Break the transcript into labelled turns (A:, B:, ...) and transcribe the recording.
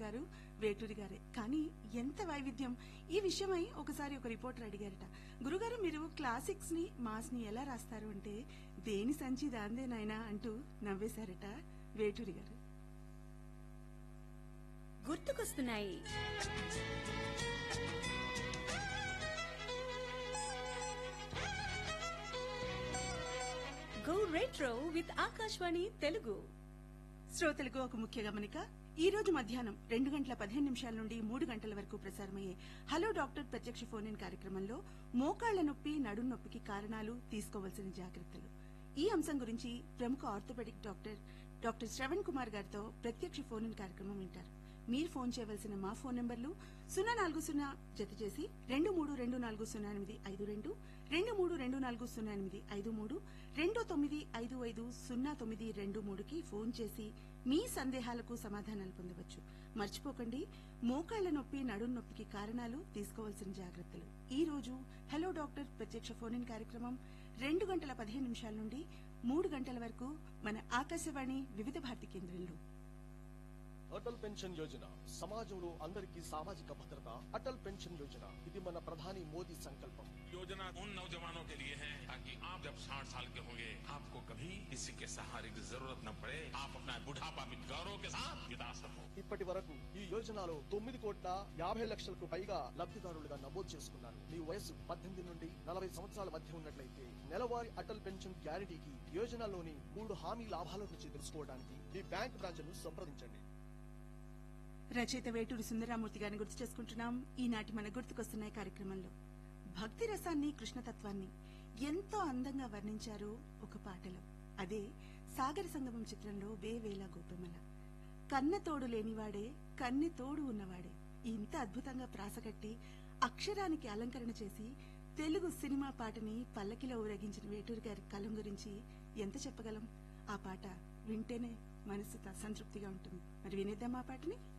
A: గారు వేటూరి గారే కానీ ఎంత వైవిధ్యం ఈ విషయమై ఒకసారి ఒక రిపోర్టర్ అడిగారట గురుగారు మీరు క్లాసిక్స్ ని మాస్ ని ఎలా రాస్తారు అంటే దేని సంచి దాందేనాయనా అంటూ నవ్వేశారట వేటూరి గారు
B: గుర్తుకొస్తున్నాయి go retro with Akashvani Telugu
A: శ్రోతలకు ఒక ముఖ్య గమనిక ఈ రోజు మధ్యాహ్నం రెండు గంటల పదిహేను నిమిషాల నుండి మూడు గంటల వరకు ప్రసారమయ్యే హలో డాక్టర్ ప్రత్యక్ష ఫోన్ ఇన్ కార్యక్రమంలో మోకాళ్ల నొప్పి నడుం నొప్పికి కారణాలు తీసుకోవాల్సిన జాగ్రత్తలు ఈ అంశం గురించి ప్రముఖ orthopedic doctor doctor Shravan Kumar గారితో ప్రత్యక్ష ఫోన్ ఇన్ కార్యక్రమం వింటారు మీరు ఫోన్ చేయవలసిన మా ఫోన్ నంబర్లు సున్నా నాలుగు సున్నా జత చేసి రెండు మూడు రెండు నాలుగు సున్నా ఎనిమిది ఐదు రెండు రెండు మూడు రెండు నాలుగు సున్నా ఎనిమిది ఐదు మూడు రెండు తొమ్మిది ఐదు ఐదు సున్నా తొమ్మిది రెండు మూడుకి ఫోన్ చేసి మీ సందేహాలకు సమాధానాలు పొందవచ్చు మర్చిపోకండి మోకాళ్ల నొప్పి నడుం నొప్పికి కారణాలు తీసుకోవాల్సిన జాగ్రత్తలు ఈ రోజు హలో డాక్టర్ ప్రత్యక్ష ఫోన్ ఇన్ కార్యక్రమం రెండు గంటల పదిహేను నిమిషాల నుండి మూడు గంటల వరకు మన ఆకాశవాణి వివిధ భారతి కేంద్రంలో
C: అటల్ పెన్షన్ యోజన సమాజంలో అందరికీ సామాజిక భద్రత అటల్ పెన్షన్ యోజన ఇది మన ప్రధాని మోదీ సంకల్పం
D: योजना उन नौजवानों के लिए है ताकि आप जब 60 साल के होंगे आपको कभी किसी के सहारे की जरूरत न पड़े आप अपना बुढ़ापा भी गौरव के साथ बिता सको
C: ఇప్పటి వరకు ఈ యోజనలో తొమ్మిది కోట్ల యాభై లక్షలకు పైగా లబ్ధిదారులుగా నమోదు చేసుకున్నారు మీ వయసు పద్దెనిమిది నుండి నలభై సంవత్సరాల మధ్య ఉన్నట్లయితే నెలవారీ అటల్ పెన్షన్ గ్యారంటీకి యోజనలోని మూడు హామీ లాభాల గురించి తెలుసుకోవడానికి మీ బ్యాంక్ బ్రాంచ్ను సంప్రదించండి
A: రచయిత వేటూరి సుందరామూర్తి గారిని గుర్తు చేసుకుంటున్నాం ఈనాటి మన గుర్తుకొస్తున్నాయి కార్యక్రమంలో భక్తి రసాన్ని కృష్ణతత్వాన్ని ఎంతో అందంగా వర్ణించారు ఒక పాటలో అదే సాగర సంగమం చిత్రంలో వేవేల గోపెమల కన్న తోడు లేనివాడే కన్నె తోడు ఉన్నవాడే ఇంత అద్భుతంగా ప్రాసకట్టి అక్షరానికి అలంకరణ చేసి తెలుగు సినిమా పాటని పల్లకిలో ఊరేగించిన వేటూరి గారి కలం గురించి ఎంత చెప్పగలం ఆ పాట వింటేనే మనసు త- సంతృప్తిగా ఉంటుంది మరి వినేద్దాం ఆ పాటని